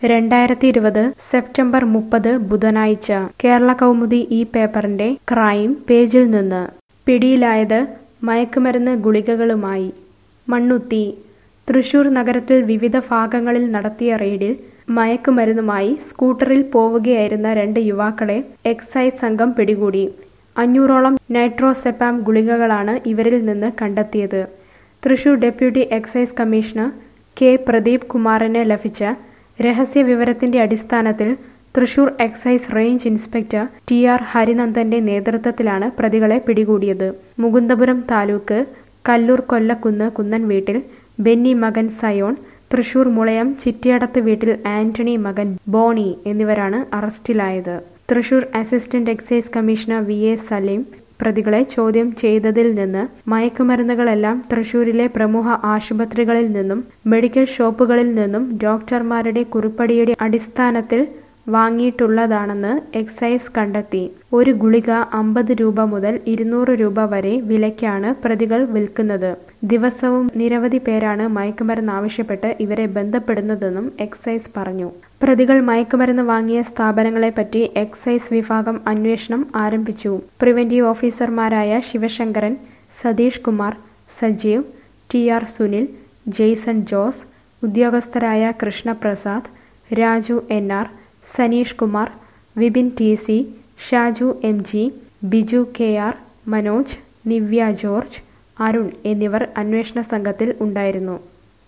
രണ്ടായിരത്തി ഇരുപത് സെപ്റ്റംബർ മുപ്പത് ബുധനാഴ്ച കേരള കൗമുദി ഈ പേപ്പറിന്റെ ക്രൈം പേജിൽ നിന്ന് പിടിയിലായത് മയക്കുമരുന്ന് ഗുളികകളുമായി മണ്ണുത്തി തൃശൂർ നഗരത്തിൽ വിവിധ ഭാഗങ്ങളിൽ നടത്തിയ റെയ്ഡിൽ മയക്കുമരുന്നുമായി സ്കൂട്ടറിൽ പോവുകയായിരുന്ന രണ്ട് യുവാക്കളെ എക്സൈസ് സംഘം പിടികൂടി അഞ്ഞൂറോളം നൈട്രോസെപ്പാം ഗുളികകളാണ് ഇവരിൽ നിന്ന് കണ്ടെത്തിയത് Thrissur deputy excise commissioner K Pradeep കുമാറിന് ലഭിച്ച രഹസ്യ വിവരത്തിന്റെ അടിസ്ഥാനത്തിൽ Thrissur excise range inspector T R ഹരിനന്ദന്റെ നേതൃത്വത്തിലാണ് പ്രതികളെ പിടികൂടിയത് മുകുന്ദപുരം താലൂക്ക് കല്ലൂർ കൊല്ലക്കുന്ന് കുന്നൻ വീട്ടിൽ ബെന്നി മകൻ സയോൺ തൃശൂർ മുളയം ചിറ്റിയടത്ത് വീട്ടിൽ ആന്റണി മകൻ ബോണി എന്നിവരാണ് അറസ്റ്റിലായത് Thrissur assistant excise commissioner V A Saleem പ്രതികളെ ചോദ്യം ചെയ്തതിൽ നിന്ന് മയക്കുമരുന്നുകളെല്ലാം തൃശൂരിലെ പ്രമുഖ ആശുപത്രികളിൽ നിന്നും മെഡിക്കൽ ഷോപ്പുകളിൽ നിന്നും ഡോക്ടർമാരുടെ കുറിപ്പടിയുടെ അടിസ്ഥാനത്തിൽ വാങ്ങിയിട്ടുള്ളതാണെന്ന് എക്സൈസ് കണ്ടെത്തി ഒരു ഗുളിക അമ്പത് രൂപ മുതൽ ഇരുന്നൂറ് രൂപ വരെ വിലയ്ക്കാണ് പ്രതികൾ വിൽക്കുന്നത് ദിവസവും നിരവധി പേരാണ് മയക്കുമരുന്ന് ആവശ്യപ്പെട്ട് ഇവരെ ബന്ധപ്പെടുന്നതെന്നും എക്സൈസ് പറഞ്ഞു പ്രതികൾ മയക്കുമരുന്ന് വാങ്ങിയ സ്ഥാപനങ്ങളെപ്പറ്റി എക്സൈസ് വിഭാഗം അന്വേഷണം ആരംഭിച്ചു പ്രിവന്റീവ് ഓഫീസർമാരായ Sivasankaran Satheesh Kumar Sajeev T R Sunil Jason Jose ഉദ്യോഗസ്ഥരായ Krishnaprasad Raju N R Saneesh Kumar Vipin T C Shaju M G Biju K R Manoj Nivya George Arun എന്നിവർ അന്വേഷണ സംഘത്തിൽ ഉണ്ടായിരുന്നു